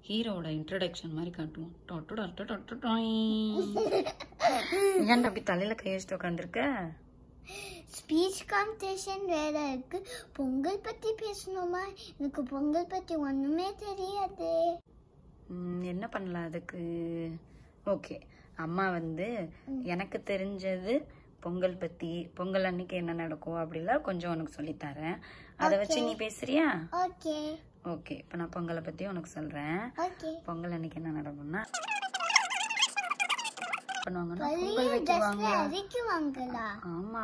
ஹீரோவோட இன்ட்ரடக்ஷன் மாதிரி காட்டுவோம் டொட்டு டொட்டு டொட்டு டொய். ஏன்டா அப்படி தலையில கை வச்சுட்டு உட்காந்துருக்க ஸ்பீச் காம்படிஷன் வேற இருக்கு பொங்கல் பத்தி பேசணுமா எனக்கு பொங்கல் பத்தி ஒண்ணுமே தெரியாது என்ன பண்ணலாம் அதுக்கு ஓகே அம்மா வந்து எனக்கு தெரிஞ்சது பொங்கல் பத்தி பொங்கல் அன்னைக்கு என்ன நடக்கும் அப்படிலாம் கொஞ்சம் உனக்கு சொல்லித்தரேன் அதை வச்சு நீ பேசுறியா ஓகே ஓகே இப்போ நான் பொங்கலை பத்தி உனக்கு சொல்றேன் ஓகே பொங்கல் அன்னைக்கு என்ன நடக்கும்னா பண்ணுவாங்கன்னா பொங்கல் பழைய வைக்குவாங்க ட்ரெஸ்ல அரைக்குவாங்களா ஆமா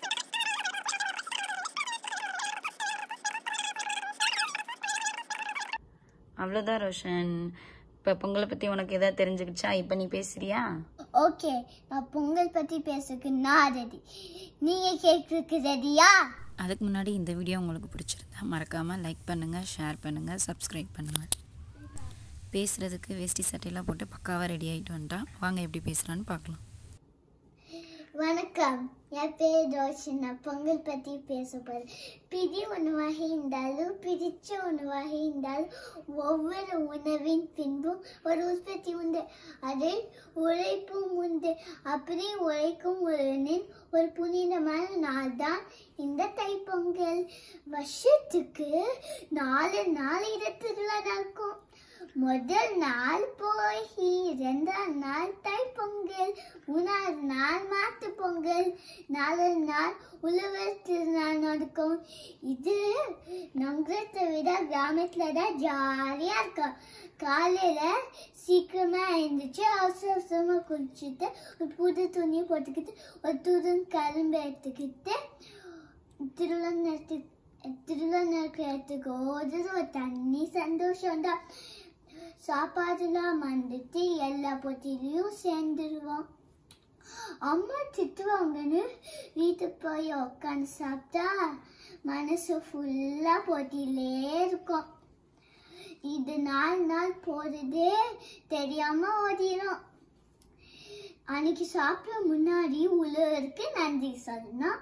அவ்வளோதான் ரோஷன் இப்போ பொங்கலை பத்தி உனக்கு ஏதாவது தெரிஞ்சுக்கிச்சா இப்போ நீ பேசுறியா ஓகே நான் பொங்கல் பத்தி பேசுறதுக்கு நான் ரெடி நீங்க கேட்கறதுக்கு ரெடியா அதுக்கு முன்னாடி இந்த வீடியோ உங்களுக்கு பிடிச்சிருந்தா மறக்காமல் லைக் பண்ணுங்கள் ஷேர் பண்ணுங்கள் சப்ஸ்கிரைப் பண்ணுங்கள் பேசுகிறதுக்கு வேஷ்டி சட்டையெல்லாம் போட்டு பக்காவாக ரெடி ஆகிட்டு வந்துட்டான் வாங்க எப்படி பேசுகிறான்னு பார்க்கலாம் வணக்கம் என் பேர் ரோஷன் நான் பொங்கல் பற்றி பேச போகிறேன் பிடி உணவாக இருந்தாலும் பிடிச்ச உணவாக இருந்தாலும் ஒவ்வொரு உணவின் பின்பும் ஒரு உற்பத்தி உண்டு அதில் உழைப்பும் உண்டு அப்படி உழைக்கும் ஒருவனின் ஒரு புனிதமான நாள் தான் இந்த தைப்பொங்கல் வருஷத்துக்கு நாலு நாள் இடத்துல நடக்கும் முதல் நாள் போகி இரண்டாம் நாள் தைப்பொங்கல் மூணாவது நாள் மாட்டு பொங்கல் நாலாவது நாள் உழவர் திருநாள் நடக்கும் இது நகரத்தை விட கிராமத்துல தான் ஜாலியா இருக்கும் காலையில சீக்கிரமா எழுந்துச்சு அவசர அவசரமா குளிச்சுட்டு ஒரு புது துணி போட்டுக்கிட்டு ஒரு துடன் கரும்பு எடுத்துக்கிட்டு திருவிழா நேரத்து திருவிழா நேரத்துக்கு ஓடுறது ஒரு தண்ணி சந்தோஷம் தான் சாப்பாடுலாம் மறந்துட்டு எல்லா போட்டிலையும் சேர்ந்துருவோம் அம்மா திட்டுவாங்கன்னு வீட்டுக்கு போய் உட்காந்து சாப்பிட்டா மனசு ஃபுல்லா போட்டிலே இருக்கும் இது நாலு நாள் போறதே தெரியாம ஓடிடும் அன்னைக்கு சாப்பிட முன்னாடி உழவருக்கு நன்றி சொல்லணும்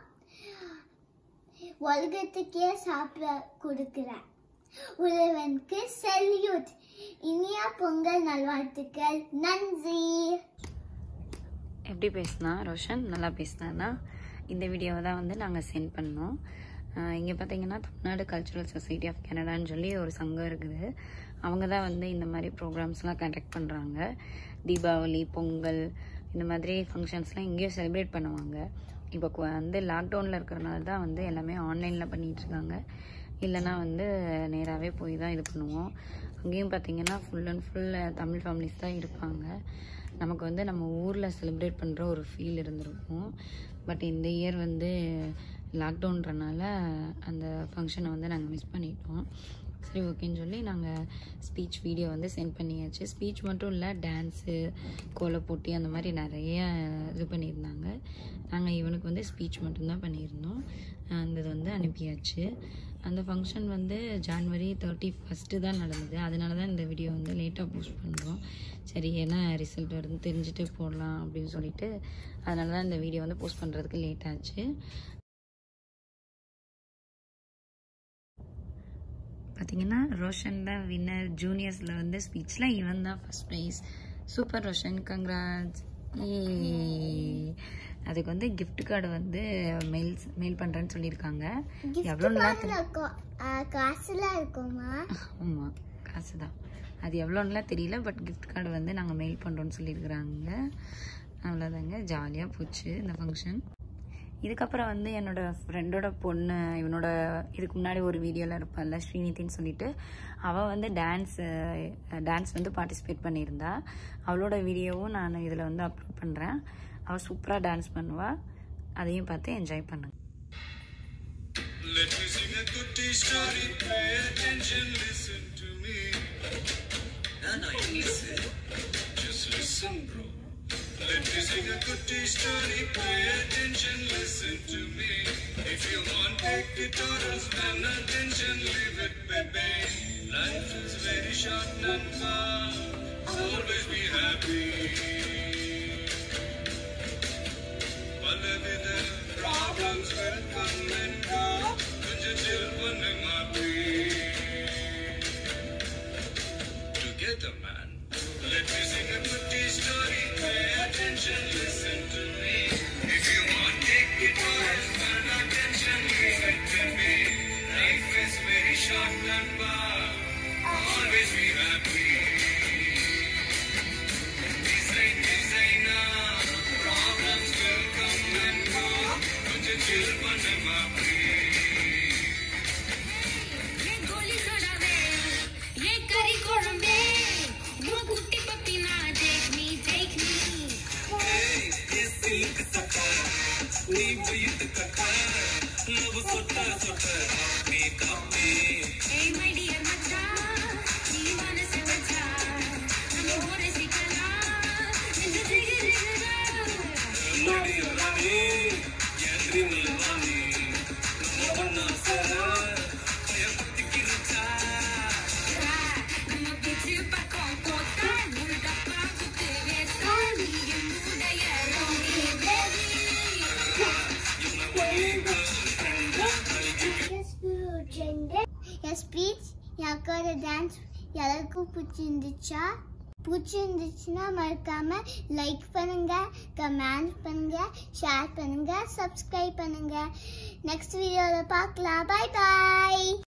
உலகத்துக்கே சாப்பிட கொடுக்குறேன் உழவனுக்கு செல்யூட் இனியா பொங்கல் நல்வாழ்த்துக்கள் நன்றி எப்படி பேசினா ரோஷன் நல்லா பேசினானா இந்த வீடியோவை தான் வந்து நாங்கள் சென்ட் பண்ணோம் இங்கே பார்த்தீங்கன்னா தமிழ்நாடு கல்ச்சுரல் சொசைட்டி ஆஃப் கனடான்னு சொல்லி ஒரு சங்கம் இருக்குது அவங்க தான் வந்து இந்த மாதிரி ப்ரோக்ராம்ஸ்லாம் கண்டக்ட் பண்ணுறாங்க தீபாவளி பொங்கல் இந்த மாதிரி ஃபங்க்ஷன்ஸ்லாம் இங்கேயும் செலிப்ரேட் பண்ணுவாங்க இப்போ கு- வந்து லாக்டவுனில் இருக்கிறனால தான் வந்து எல்லாமே ஆன்லைனில் பண்ணிகிட்டு இருக்காங்க இல்லைன்னா வந்து நேராகவே போய் தான் இது பண்ணுவோம் அங்கேயும் பார்த்தீங்கன்னா full and full Tamil families தான் இருப்பாங்க நமக்கு வந்து நம்ம ஊரில் செலிப்ரேட் பண்ணுற ஒரு ஃபீல் இருந்திருக்கும் பட் இந்த இயர் வந்து லாக்டவுன்றனால அந்த ஃபங்க்ஷனை வந்து நாங்கள் மிஸ் பண்ணிட்டோம் சரி ஓகேன்னு சொல்லி நாங்கள் ஸ்பீச் வீடியோ வந்து சென்ட் பண்ணியாச்சு ஸ்பீச் மட்டும் இல்லை டான்ஸு கோலம் போட்டி அந்த மாதிரி நிறைய இது பண்ணியிருந்தாங்க நாங்கள் இவனுக்கு வந்து ஸ்பீச் மட்டும்தான் பண்ணியிருந்தோம் அந்த இது வந்து அனுப்பியாச்சு அந்த ஃபங்க்ஷன் வந்து ஜான்வரி தேர்ட்டி ஃபஸ்ட்டு தான் நடந்தது அதனால தான் இந்த வீடியோ வந்து லேட்டாக போஸ்ட் பண்ணுறோம் சரி ஏன்னா ரிசல்ட் வருது தெரிஞ்சுட்டு போடலாம் அப்படின்னு சொல்லிட்டு அதனால தான் இந்த வீடியோ வந்து போஸ்ட் பண்ணுறதுக்கு லேட் ஆச்சு பார்த்தீங்கன்னா ரோஷன் தான் வின்னர் ஜூனியர்ஸில் வந்து ஸ்பீச்சில் இவன் தான் first prize super Roshan congrats ஏ அதுக்கு வந்து gift கார்டு வந்து மெயில் மெயில் பண்ணுறேன்னு சொல்லியிருக்காங்க எவ்வளோ நல்லா காசுல இருக்கும் ஆ, காசுலாம் இருக்குமா ஆமாம் காசு தான் அது எவ்வளோன்னுலாம் தெரியல பட் gift கார்டு வந்து நாங்கள் மெயில் பண்ணுறோன்னு சொல்லியிருக்கிறாங்க அவ்வளோதாங்க ஜாலியாக போச்சு இந்த ஃபங்க்ஷன் இதுக்கப்புறம் வந்து என்னோட ஃப்ரெண்டோட பொண்ணு இவனோட இதுக்கு முன்னாடி ஒரு வீடியோவில் இருப்பாள்ல ஸ்ரீநிதின்னு சொல்லிட்டு அவள் வந்து டான்ஸ் டான்ஸ் வந்து பார்ட்டிசிபேட் பண்ணியிருந்தா அவளோட வீடியோவும் நான் இதில் வந்து அப்லோட் பண்ணுறேன் அவள் சூப்பராக டான்ஸ் பண்ணுவாள் அதையும் பார்த்து என்ஜாய் பண்ணுங்க Let me sing a goody story. Pay attention, listen to me. Nana, listen. Just listen, bro. Let me sing a goody story. Pay attention, listen to me. If you want, take it or else pay attention, leave it, baby. Life is very short and far. Always be happy. பலவித problems will come and go. கொஞ்சம் chill பண்ணுமா please. To get weatherman. Let me sing a goodie story. Pay attention, listen to me. If you want, take it all. But attention, leave it to me. Life is very short and bad. Always be happy. Design, designer. Problems will come and go. கொஞ்சம் chill பண்ணுமா please. ये गोली सोडावे ये करी कोळंबे वो कुट्टी पप्पी ना देख मी देख मी ए माय डियर मचा नी मनसे वचा नमी होरे सिकला जिंदगी जिगरा நம்ம பிச்சு பக்கம் போட்டா முழுடப்பா குத்து வேஸ்டா நீ என்னுடைய ரோடி பேபி என் ஸ்பீச் யாருக்காவது டான்ஸ் எல்லாருக்கும் பிடிச்சிருந்துச்சா பிடிச்சிருந்துச்சுன்னா மறக்காம லைக் பண்ணுங்க கமெண்ட் பண்ணுங்க ஷேர் பண்ணுங்க சப்ஸ்கிரைப் பண்ணுங்க நெக்ஸ்ட் வீடியோவில் பார்க்கலாம் பை பாய்